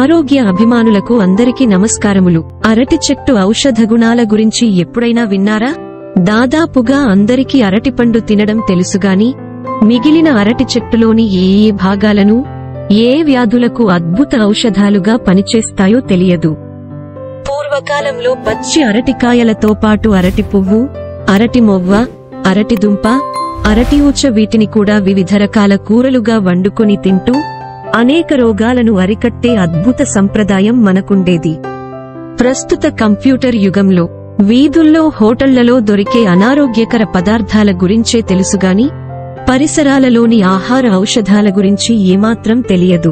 ఆరోగ్య అభిమానులకు అందరికీ నమస్కారములు అరటి చెట్టు ఔషధ గుణాల గురించి ఎప్పుడైనా విన్నారా దాదాపుగా అందరికీ అరటిపండు తినడం తెలుసుగాని మిగిలిన అరటి చెట్టులోని ఏ ఏ భాగాలను ఏ వ్యాధులకు అద్భుత ఔషధాలుగా పనిచేస్తాయో తెలియదు పూర్వకాలంలో పచ్చి అరటికాయలతో పాటు అరటి పువ్వు అరటి మొవ్వ అరటి దుంప అరటి ఊచ వీటిని కూడా వివిధ రకాల కూరలుగా వండుకొని తింటూ అనేక రోగాలను అరికట్టే అద్భుత సంప్రదాయం మనకుండేది ప్రస్తుత కంప్యూటర్ యుగంలో వీధుల్లో హోటళ్లలో దొరికే అనారోగ్యకర పదార్థాల గురించే తెలుసుగాని పరిసరాలలోని ఆహార ఔషధాల గురించి ఏమాత్రం తెలియదు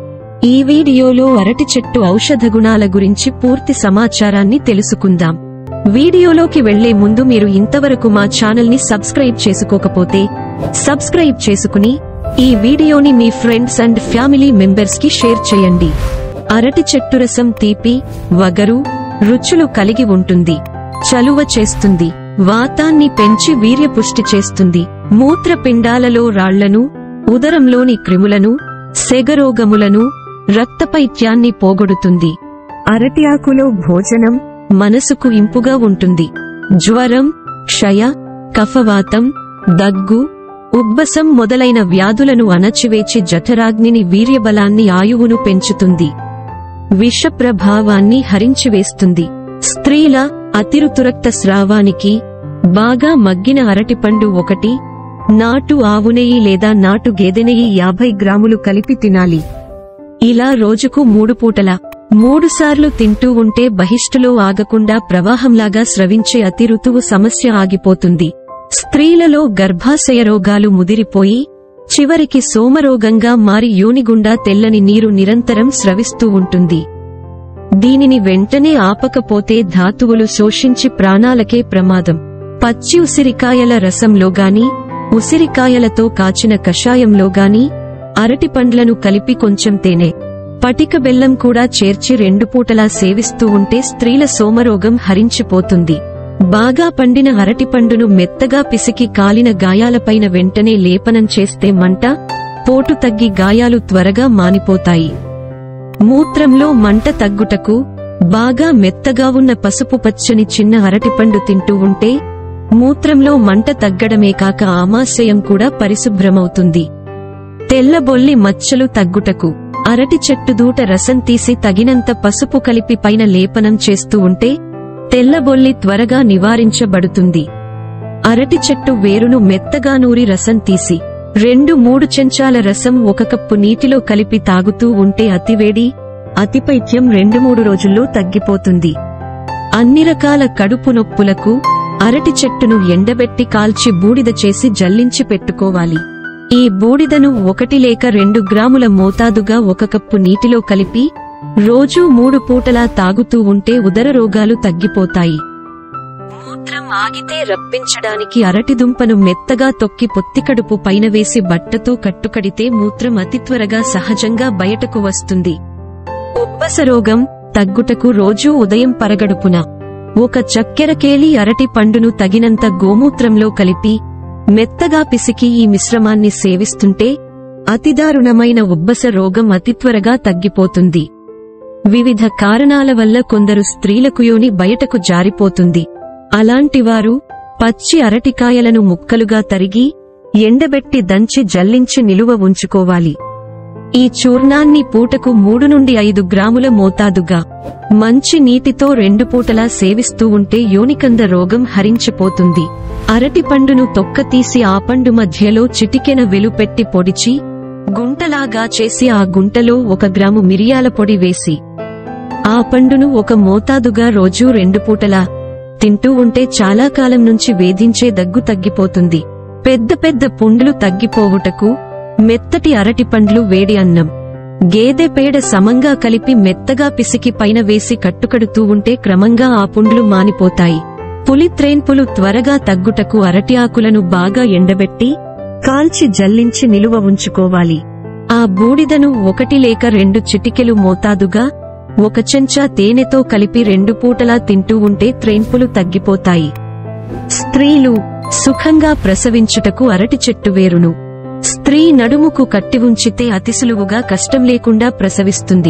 ఈ వీడియోలో అరటి చెట్టు ఔషధ గుణాల గురించి పూర్తి సమాచారాన్ని తెలుసుకుందాం వీడియోలోకి వెళ్లే ముందు మీరు ఇంతవరకు మా ఛానల్ ని సబ్స్క్రైబ్ చేసుకోకపోతే సబ్స్క్రైబ్ చేసుకుని ఈ వీడియోని మీ ఫ్రెండ్స్ అండ్ ఫ్యామిలీ మెంబర్స్ కి షేర్ చేయండి అరటి చెట్టు రసం తీపి వగరు రుచులు కలిగి ఉంటుంది చలువ చేస్తుంది వాతాన్ని పెంచి వీర్యపుష్టి చేస్తుంది మూత్రపిండాలలో రాళ్లను ఉదరంలోని క్రిములను సెగరోగములను రక్తపైత్యాన్ని పోగొడుతుంది అరటి ఆకులో భోజనం మనసుకు ఇంపుగా ఉంటుంది జ్వరం క్షయ కఫవాతం దగ్గు ఉబ్బసం మొదలైన వ్యాధులను అణచివేచి జఠరాగ్నిని వీర్యబలాన్ని ఆయువును పెంచుతుంది విష ప్రభావాన్ని హరించివేస్తుంది స్త్రీల అతిరుతురక్త స్రావానికి బాగా మగ్గిన అరటిపండు ఒకటి నాటు ఆవునెయ్యి లేదా నాటు గేదెనెయ్యి యాభై గ్రాములు కలిపి తినాలి ఇలా రోజుకు మూడు పూటల మూడుసార్లు తింటూ ఉంటే బహిష్టులో ఆగకుండా ప్రవాహంలాగా స్రవించే అతి ఋతువు సమస్య ఆగిపోతుంది స్త్రీలలో గర్భాశయ రోగాలు ముదిరిపోయి చివరికి సోమరోగంగా మారి యోనిగుండా తెల్లని నీరు నిరంతరం స్రవిస్తూ ఉంటుంది దీనిని వెంటనే ఆపకపోతే ధాతువులు శోషించి ప్రాణాలకే ప్రమాదం పచ్చి ఉసిరికాయల రసంలో గాని ఉసిరికాయలతో కాచిన కషాయంలో గాని అరటి పండ్లను కలిపి కొంచెం తేనె పటిక బెల్లం కూడా చేర్చి రెండు పూటలా సేవిస్తూ ఉంటే స్త్రీల సోమరోగం హరించిపోతుంది బాగా పండిన అరటిపండును మెత్తగా పిసికి కాలిన గాయాలపైన వెంటనే లేపనం చేస్తే మంట పోటు తగ్గి గాయాలు త్వరగా మానిపోతాయి మూత్రంలో మంట తగ్గుటకు బాగా మెత్తగా ఉన్న పసుపు పచ్చని చిన్న అరటిపండు తింటూ ఉంటే మూత్రంలో మంట తగ్గడమే కాక ఆమాశయం కూడా పరిశుభ్రమవుతుంది తెల్లబొల్లి మచ్చలు తగ్గుటకు అరటి చెట్టు దూట రసం తీసి తగినంత పసుపు కలిపి పైన లేపనం చేస్తూ ఉంటే తెల్లబొల్లి త్వరగా నివారించబడుతుంది అరటి చెట్టు వేరును మెత్తగా నూరి రసం తీసి రెండు మూడు చెంచాల రసం ఒక కప్పు నీటిలో కలిపి తాగుతూ ఉంటే అతివేడి అతిపైత్యం రెండు మూడు రోజుల్లో తగ్గిపోతుంది అన్ని రకాల కడుపు నొప్పులకు అరటి చెట్టును ఎండబెట్టి కాల్చి బూడిద చేసి జల్లించి పెట్టుకోవాలి ఈ బూడిదను ఒకటి లేక రెండు గ్రాముల మోతాదుగా ఒక కప్పు నీటిలో కలిపి రోజూ మూడు పూటలా తాగుతూ ఉంటే ఉదర రోగాలు తగ్గిపోతాయి మూత్రం ఆగితే రప్పించడానికి అరటి దుంపను మెత్తగా తొక్కి పొత్తికడుపు పైన వేసి బట్టతో కట్టుకడితే మూత్రం అతి త్వరగా సహజంగా బయటకు వస్తుంది ఉబ్బస రోగం తగ్గుటకు రోజూ ఉదయం పరగడుపున ఒక చక్కెరకేలి అరటి పండును తగినంత గోమూత్రంలో కలిపి మెత్తగా పిసికి ఈ మిశ్రమాన్ని సేవిస్తుంటే అతిదారుణమైన ఉబ్బస రోగం అతి త్వరగా తగ్గిపోతుంది వివిధ కారణాల వల్ల కొందరు స్త్రీలకు యోని బయటకు జారిపోతుంది అలాంటివారు పచ్చి అరటికాయలను ముక్కలుగా తరిగి ఎండబెట్టి దంచి జల్లించి నిలువ ఉంచుకోవాలి ఈ చూర్ణాన్ని పూటకు మూడు నుండి ఐదు గ్రాముల మోతాదుగా మంచి నీటితో రెండు పూటలా సేవిస్తూ ఉంటే యోనికంద రోగం హరించిపోతుంది అరటి పండును తొక్క తీసి ఆ పండు మధ్యలో చిటికెన వెలుపెట్టి పొడిచి గుంటలాగా చేసి ఆ గుంటలో ఒక గ్రాము మిరియాల పొడి వేసి ఆ పండును ఒక మోతాదుగా రోజూ రెండు పూటలా తింటూ ఉంటే చాలా కాలం నుంచి వేధించే దగ్గు తగ్గిపోతుంది పెద్ద పెద్ద పుండ్లు తగ్గిపోవుటకు మెత్తటి అరటి పండ్లు వేడి అన్నం గేదె పేడ సమంగా కలిపి మెత్తగా పిసికి పైన వేసి కట్టుకడుతూ ఉంటే క్రమంగా ఆ పుండ్లు మానిపోతాయి పులి త్రేన్పులు త్వరగా తగ్గుటకు అరటి ఆకులను బాగా ఎండబెట్టి కాల్చి జల్లించి నిలువ ఉంచుకోవాలి ఆ బూడిదను ఒకటి లేక రెండు చిటికెలు మోతాదుగా ఒక చెంచా తేనెతో కలిపి రెండు పూటలా తింటూ ఉంటే త్రేన్పులు తగ్గిపోతాయి స్త్రీలు సుఖంగా ప్రసవించుటకు అరటి చెట్టు వేరును స్త్రీ నడుముకు కట్టి ఉంచితే అతి సులువుగా కష్టం లేకుండా ప్రసవిస్తుంది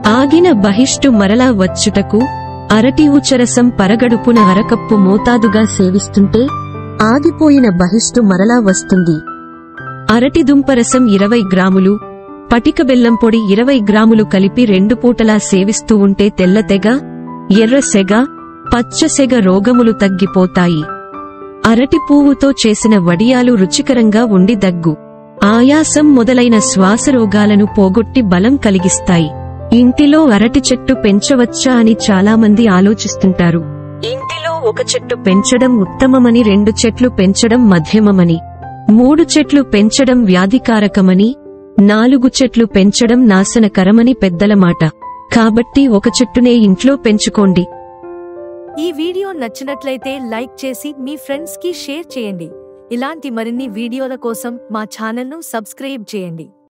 ఆగిన బహిష్టు మరలా వచ్చుటకు అరటి ఊచరసం పరగడుపున అరకప్పు మోతాదుగా సేవిస్తుంటే ఆగిపోయిన బహిష్టు మరలా వస్తుంది అరటి దుంపరసం ఇరవై గ్రాములు పటిక బెల్లం పొడి ఇరవై గ్రాములు కలిపి రెండు పూటలా సేవిస్తూ ఉంటే తెల్లతెగ ఎర్రసెగ పచ్చసెగ రోగములు తగ్గిపోతాయి అరటి పువ్వుతో చేసిన వడియాలు రుచికరంగా ఉండి దగ్గు ఆయాసం మొదలైన శ్వాస రోగాలను పోగొట్టి బలం కలిగిస్తాయి ఇంటిలో అరటి చెట్టు పెంచవచ్చా అని చాలామంది ఆలోచిస్తుంటారు ఇంటిలో ఒక చెట్టు పెంచడం ఉత్తమమని రెండు చెట్లు పెంచడం మధ్యమమని మూడు చెట్లు పెంచడం వ్యాధికారకమని నాలుగు చెట్లు పెంచడం నాశనకరమని పెద్దల మాట కాబట్టి ఒక చెట్టునే ఇంట్లో పెంచుకోండి ఈ వీడియో నచ్చినట్లయితే లైక్ చేసి మీ ఫ్రెండ్స్ కి షేర్ చేయండి ఇలాంటి మరిన్ని వీడియోల కోసం మా ఛానల్ను సబ్స్క్రైబ్ చేయండి